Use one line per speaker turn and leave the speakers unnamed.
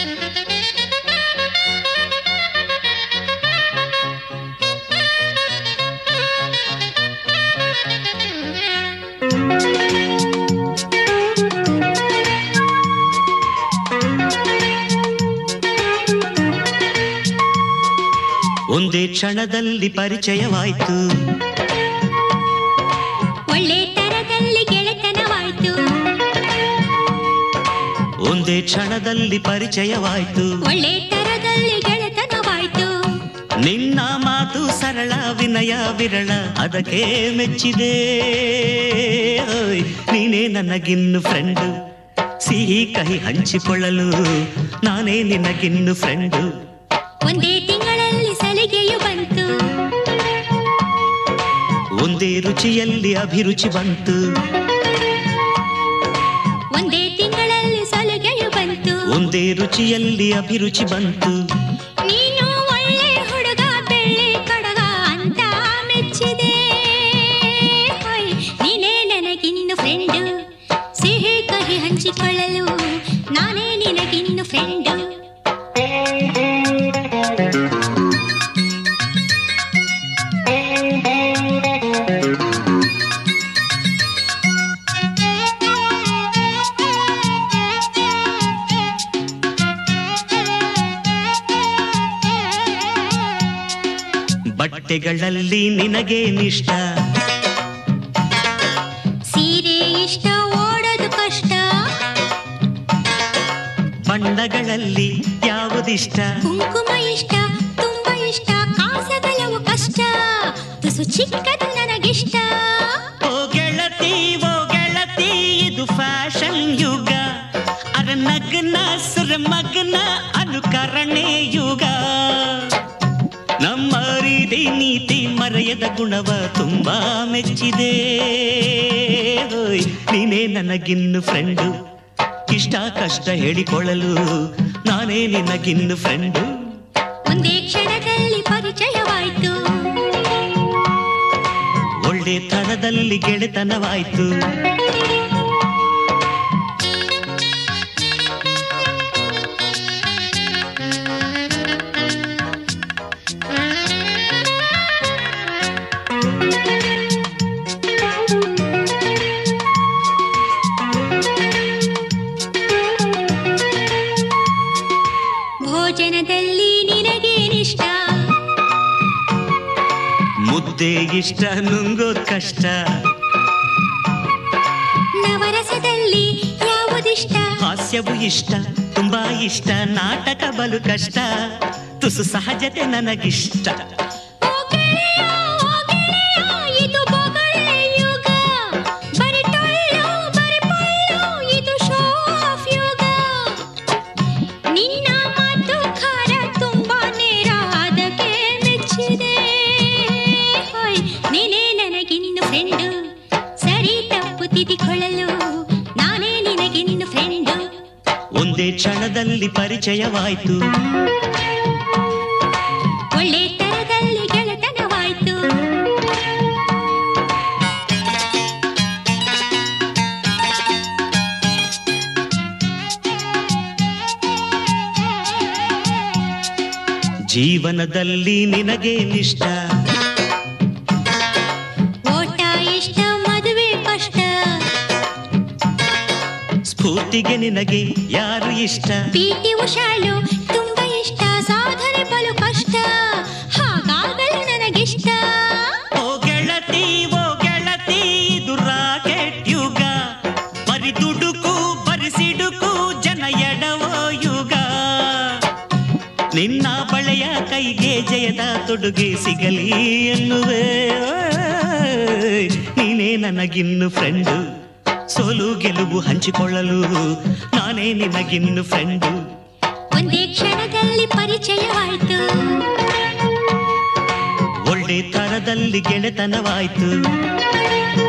ಒಂದೇ ಕ್ಷಣದಲ್ಲಿ ಪರಿಚಯವಾಯ್ತು
ಒಳ್ಳೆ ತರದಲ್ಲಿ ಗೆಳೆತನವಾಯ್ತು
ಒಂದೇ ಕ್ಷಣದಲ್ಲಿ ಪರಿಚಯವಾಯ್ತು
ಒಳ್ಳೆ ತರದಲ್ಲಿ ಗೆಳೆತನವಾಯ್ತು
ನಿನ್ನ ಮಾತು ಸರಳ ವಿನಯ ವಿರಳ ಅದಕ್ಕೆ ಮೆಚ್ಚಿದೆ ಓಯ್, ನೀನೇ ನನಗಿನ್ನು ಫ್ರೆಂಡು ಸಿಹಿ ಕಹಿ ಹಂಚಿಕೊಳ್ಳಲು ನಾನೇ ನಿನಗಿನ್ನು ಫ್ರೆಂಡು
ಒಂದೇ ತಿಂಗಳಲ್ಲಿ ಸಲಿಗೆಯು ಬಂತು
ಒಂದೇ ರುಚಿಯಲ್ಲಿ ಅಭಿರುಚಿ ಬಂತು
ಒಂದೇ ತಿಂಗಳಲ್ಲಿ ಸಲಿಗೆಯು ಬಂತು
ಒಂದೇ ರುಚಿಯಲ್ಲಿ ಅಭಿರುಚಿ ಬಂತು
ನೀನು ಒಳ್ಳೆ ಹುಡುಗ ಬೆಳ್ಳಿ ಕಡಗ ಅಂತ ಮೆಚ್ಚಿದೆ ಹೊಯ್, ನೀನೇ ನನಗಿನ್ನು ಫ್ರೆಂಡು ಸಿಹಿ ಕಹಿ ಹಂಚಿಕೊಳ್ಳಲು ನಾನೇ ನಿನಗಿನ್ನು ಫ್ರೆಂಡು
ಬಟ್ಟೆಗಳಲ್ಲಿ ನಿನಗೇನಿಷ್ಟ
ಸೀರೆ ಇಷ್ಟ ಓಡೋದು ಕಷ್ಟ
ಬಣ್ಣಗಳಲ್ಲಿ ಯಾವುದಿಷ್ಟ
ಕುಂಕುಮ ಇಷ್ಟ ತುಂಬಾ ಇಷ್ಟ ಕಾಸಗಲವು ಕಷ್ಟ ತುಸು ಚಿಕ್ಕದು ನನಗಿಷ್ಟ
ಓ ಗೆಳತಿ ಓ ಗೆಳತಿ ಇದು ಫ್ಯಾಷನ್ ಯುಗ ಅರ ನಗ್ನ ಸುರ ಮಗ್ನ ಅನುಕರಣೆ ಯುಗ ನಮ್ಮ ರೀತಿ ನೀತಿ ಮರೆಯದ ಗುಣವ ತುಂಬಾ ಮೆಚ್ಚಿದೆ ಓಯ್, ನೀನೇ ನನಗಿನ್ನು ಫ್ರೆಂಡು ಇಷ್ಟ ಕಷ್ಟ ಹೇಳಿಕೊಳ್ಳಲು ನಾನೇ ನಿನಗಿನ್ನು ಫ್ರೆಂಡು
ಒಂದೇ ಕ್ಷಣದಲ್ಲಿ ಪರಿಚಯವಾಯ್ತು
ಒಳ್ಳೆ ತನದಲ್ಲಿ ಗೆಳೆತನವಾಯ್ತು
ಭೋಜನದಲ್ಲಿ ನಿನಗೇನಿಷ್ಟ
ಮುದ್ದೆ ಇಷ್ಟ ನುಂಗೋದ್ ಕಷ್ಟ
ನವರಸದಲ್ಲಿ ಯಾವುದಿಷ್ಟ
ಹಾಸ್ಯವು ಇಷ್ಟ ತುಂಬಾ ಇಷ್ಟ ನಾಟಕ ಬಲು ಕಷ್ಟ ತುಸು ಸಹಜತೆ ನನಗಿಷ್ಟ
ಓ ಗೆಳೆಯ, ಓ ಗೆಳೆಯ, ಇದು ಬೊಗಳೆ ಯುಗ. ಬರಿ ಟೊಳ್ಳು, ಬರಿ ಪೊಳ್ಳು, ಇದು ಶೋ ಆಫ್ ಯುಗ. ನಿನ್ನ ಮಾತು ಖಾರ ತುಂಬಾ ನೇರ ಅದಕ್ಕೆ ಮೆಚ್ಚಿದೆ ಹೊಯ್, ನೀನೇ ನನಗಿನ್ನು ಫ್ರೆಂಡು ಸರಿ ತಪ್ಪು ತಿದ್ದಿಕೊಳ್ಳಲು ನಾನೇ ನಿನಗಿನ್ನು ಫ್ರೆಂಡು
ಒಂದೇ ಕ್ಷಣದಲ್ಲಿ ಪರಿಚಯವಾಯ್ತು
ಒಳ್ಳೆ ತರದಲ್ಲಿ ಗೆಳೆತನವಾಯ್ತು
ಜೀವನದಲ್ಲಿ ನಿನಗೇನಿಷ್ಟ
ಓಟ ಇಷ್ಟ ಮದುವೆ ಕಷ್ಟ
ಸ್ಫೂರ್ತಿಗೆ ನಿನಗೆ ಯಾರು ಇಷ್ಟ
ಪಿಟಿ ಉಷಾಳು ತುಂಬಾ ಇಷ್ಟ ಸಾಧನೆ ಬಲು ಕಷ್ಟ ಹಾಗಾಗಲು ನನಗಿಷ್ಟ
ಓ ಗೆಳತಿ ಓ ಗೆಳತಿ ಇದು ರಾಕೆಟ್ ಯುಗ ಬರಿ ದುಡುಕು ಬರಿ ಸಿಡುಕು ಜನ ಎಡವೋ ಯುಗ ನಿನ್ನ ಬಳೆಯ ಕೈಗೆ ಜಯದ ತೊಡುಗೆ ಸಿಗಲಿ ಎನ್ನುವೆ ಓಯ್, ನೀನೇ ನನಗಿನ್ನು ಫ್ರೆಂಡು ಸೋಲು ಗೆಲುವು ಹಂಚಿಕೊಳ್ಳಲು ನಾನೇ ನಿನಗಿನ್ನು ಫ್ರೆಂಡು
ಒಂದೇ ಕ್ಷಣದಲ್ಲಿ ಪರಿಚಯವಾಯ್ತು
ಒಳ್ಳೆ ತರದಲ್ಲಿ ಗೆಳೆತನವಾಯ್ತು